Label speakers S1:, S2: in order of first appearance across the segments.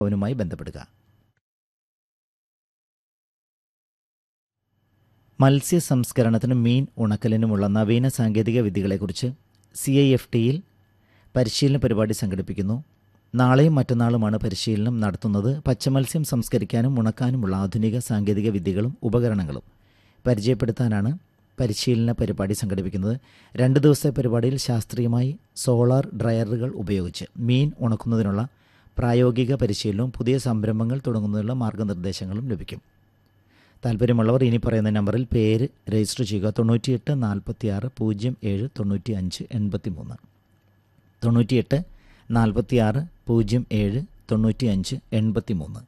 S1: ഭവനുമായി ബന്ധപ്പെടുക മത്സ്യ സംസ്കരണത്തിനും മീൻ ഉണക്കലിനുമുള്ള നവീന സാങ്കേതിക വിദ്യകളെക്കുറിച്ച് സി ഐ എഫ് ടിയിൽ പരിശീലന പരിപാടി സംഘടിപ്പിക്കുന്നു നാളെയും മറ്റന്നാളുമാണ് പരിശീലനം നടത്തുന്നത് പച്ചമത്സ്യം സംസ്കരിക്കാനും ഉണക്കാനുമുള്ള ആധുനിക സാങ്കേതിക വിദ്യകളും ഉപകരണങ്ങളും പരിചയപ്പെടുത്താനാണ് പരിശീലന പരിപാടി സംഘടിപ്പിക്കുന്നത് രണ്ട് ദിവസത്തെ പരിപാടിയിൽ ശാസ്ത്രീയമായി സോളാർ ഡ്രയറുകൾ ഉപയോഗിച്ച് മീൻ ഉണക്കുന്നതിനുള്ള പ്രായോഗിക പരിശീലനവും പുതിയ സംരംഭങ്ങൾ തുടങ്ങുന്നതിനുള്ള മാർഗനിർദ്ദേശങ്ങളും ലഭിക്കും താല്പര്യമുള്ളവർ ഇനി പറയുന്ന നമ്പറിൽ പേര് രജിസ്റ്റർ ചെയ്യുക തൊണ്ണൂറ്റിയെട്ട് നാൽപ്പത്തി ആറ് പൂജ്യം ഏഴ് തൊണ്ണൂറ്റി അഞ്ച് എൺപത്തി മൂന്ന് തൊണ്ണൂറ്റിയെട്ട് നാൽപ്പത്തി ആറ് പൂജ്യം ഏഴ് തൊണ്ണൂറ്റി അഞ്ച് എൺപത്തി മൂന്ന്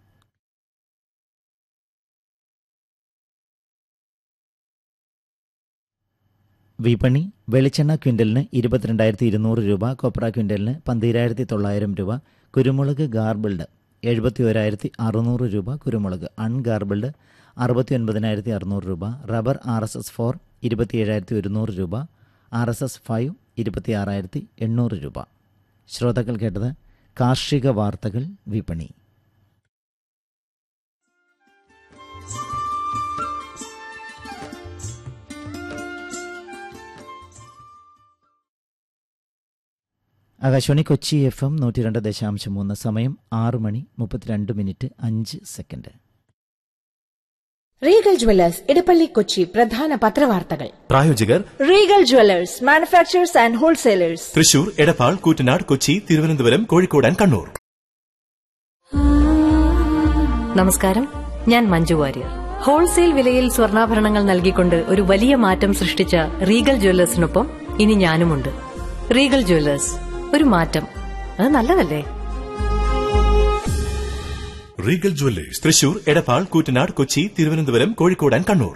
S1: വിപണി വെളിച്ചെണ്ണ ക്വിൻ്റലിന് ഇരുപത്തിരണ്ടായിരത്തി ഇരുന്നൂറ് രൂപ കൊപ്ര ക്വിൻ്റലിന് പന്തിരായിരത്തി തൊള്ളായിരം രൂപ കുരുമുളക് ഗാർബിൾഡ് എഴുപത്തി ഒരായിരത്തി അറുന്നൂറ് രൂപ കുരുമുളക് അൺഗാർബിൾഡ് അറുപത്തി ഒൻപതിനായിരത്തി അറുന്നൂറ് രൂപ rubber R S S four ഇരുപത്തി ഏഴായിരത്തി ഒരുന്നൂറ് രൂപ ആർ എസ് എസ് ഫൈവ് ഇരുപത്തി ആറായിരത്തി എണ്ണൂറ് രൂപ ശ്രോതാക്കൾ കേട്ടത് കാർഷിക വാർത്തകൾ വിപണി ആകാശവാണി കൊച്ചി എഫ് എം നൂറ്റി രണ്ട് ദശാംശം മൂന്ന് സമയം ആറ് മണി മുപ്പത്തിരണ്ട് മിനിറ്റ് അഞ്ച് second
S2: Regal Jewellers Edappally Kochi പ്രധാന പത്രവാർത്തകൾ
S3: പ്രായോജകർ
S2: Regal Jewellers manufacturers and wholesalers
S3: Thrissur Edappal Koottanad Kochi Thiruvananthapuram Kozhikode and Kannur
S4: നമസ്കാരം ഞാൻ മഞ്ജു വാര്യർ ഹോൾസെയിൽ വിലയിൽ സ്വർണ്ണാഭരണങ്ങൾ നൽകിക്കൊണ്ട് ഒരു വലിയ മാറ്റം സൃഷ്ടിച്ച റീഗൽ ജ്വല്ലേഴ്സിനൊപ്പം ഇനി ഞാനുമുണ്ട് റീഗൽ ജ്വല്ലേഴ്സ് ഒരു മാറ്റം അത് നല്ലതല്ലേ
S3: Regal Jewellers Thrissur Edappal Koottanad Kochi Thiruvananthapuram Kozhikode and Kannur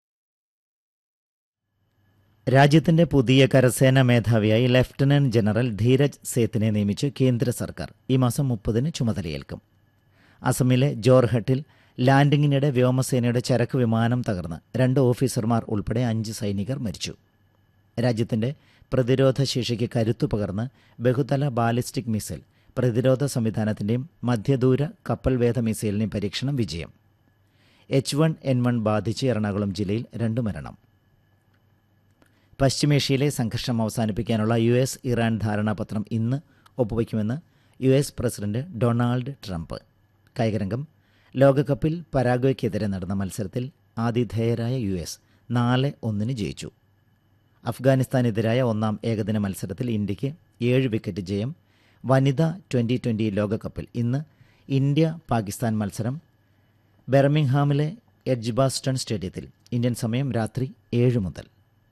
S1: രാജ്യത്തിന്റെ പുതിയ കരസേന മേധാവിയായി ലഫ്റ്റനന്റ് ജനറൽ ധീരജ് സേത്തിനെ നിയമിച്ച് കേന്ദ്ര സർക്കാർ ഈ മാസം മുപ്പതിന് ചുമതലയേൽക്കും അസമിലെ ജോർഹട്ടിൽ ലാൻഡിങ്ങിനിടെ വ്യോമസേനയുടെ ചരക്ക് വിമാനം തകർന്ന് രണ്ട് ഓഫീസർമാർ ഉൾപ്പെടെ അഞ്ച് സൈനികർ മരിച്ചു രാജ്യത്തിന്റെ പ്രതിരോധ ശേഷിക്ക് കരുത്തു പകർന്ന് ബഹുതല ബാലിസ്റ്റിക് മിസൈൽ പ്രതിരോധ സംവിധാനത്തിന്റെയും മധ്യദൂര കപ്പൽവേധ മിസൈലിന്റെയും പരീക്ഷണം വിജയം എച്ച് വൺ എൻ വൺ ബാധിച്ച് എറണാകുളം ജില്ലയിൽ രണ്ട് മരണം പശ്ചിമേഷ്യയിലെ സംഘർഷം അവസാനിപ്പിക്കാനുള്ള യു എസ് ഇറാൻ ധാരണാപത്രം ഇന്ന് ഒപ്പുവയ്ക്കുമെന്ന് U S president Donald Trump കായികരംഗം ലോകകപ്പിൽ പരാഗ്വയ്ക്കെതിരെ നടന്ന മത്സരത്തിൽ ആതിഥേയരായ യു എസ് നാല് ഒന്നിന് ജയിച്ചു അഫ്ഗാനിസ്ഥാനെതിരായ ഒന്നാം ഏകദിന മത്സരത്തിൽ ഇന്ത്യയ്ക്ക് ഏഴ് വിക്കറ്റ് ജയം വനിതാ ട്വൻ്റി ട്വൻ്റി ലോകകപ്പിൽ ഇന്ന് ഇന്ത്യ പാകിസ്ഥാൻ മത്സരം ബെർമിംഗ്ഹാമിലെ എഡ്ജ്ബാസ്റ്റൺ സ്റ്റേഡിയത്തിൽ ഇന്ത്യൻ സമയം രാത്രി ഏഴ് മുതൽ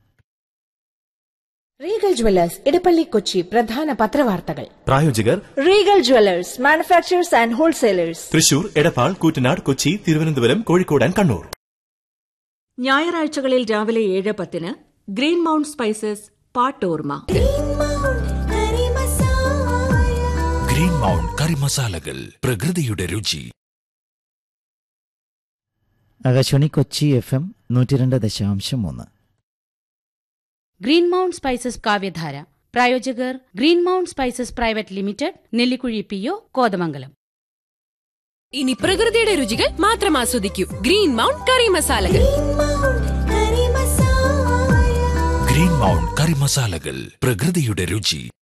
S2: റീഗൽ ജുവല്ലേഴ്സ് ഇടപ്പള്ളി കൊച്ചി പ്രധാന പത്രവാർത്തകൾ
S3: പ്രായോജകർ
S2: Regal Jewellers manufacturers and wholesalers
S3: Thrissur Edappal Koottanad Kochi Thiruvananthapuram Kozhikode and Kannur
S5: ഞായറാഴ്ചകളിൽ രാവിലെ ഏഴ് പത്തിന് ഗ്രീൻ മൗണ്ട് സ്പൈസസ് പാട്ടോർമ
S6: ഗ്രീൻ മൗണ്ട് കറി മസാലകൾ പ്രകൃതിയുടെ രുചി
S1: ആകാശവാണി കൊച്ചി എഫ് എം നൂറ്റി രണ്ട് ദശാംശം മൂന്ന്
S7: ഗ്രീൻ മൗണ്ട് സ്പൈസസ് കാവ്യധാര പ്രായോജകർ Green Mount Spices private limited Nellikuzhi P O Kothamangalam
S8: ഇനി പ്രകൃതിയുടെ രുചികൾ മാത്രം ആസ്വദിക്കൂ ഗ്രീൻ മൗണ്ട് കറി മസാലകൾ
S6: ഗ്രീൻ മൗണ്ട് കറി മസാലകൾ പ്രകൃതിയുടെ രുചി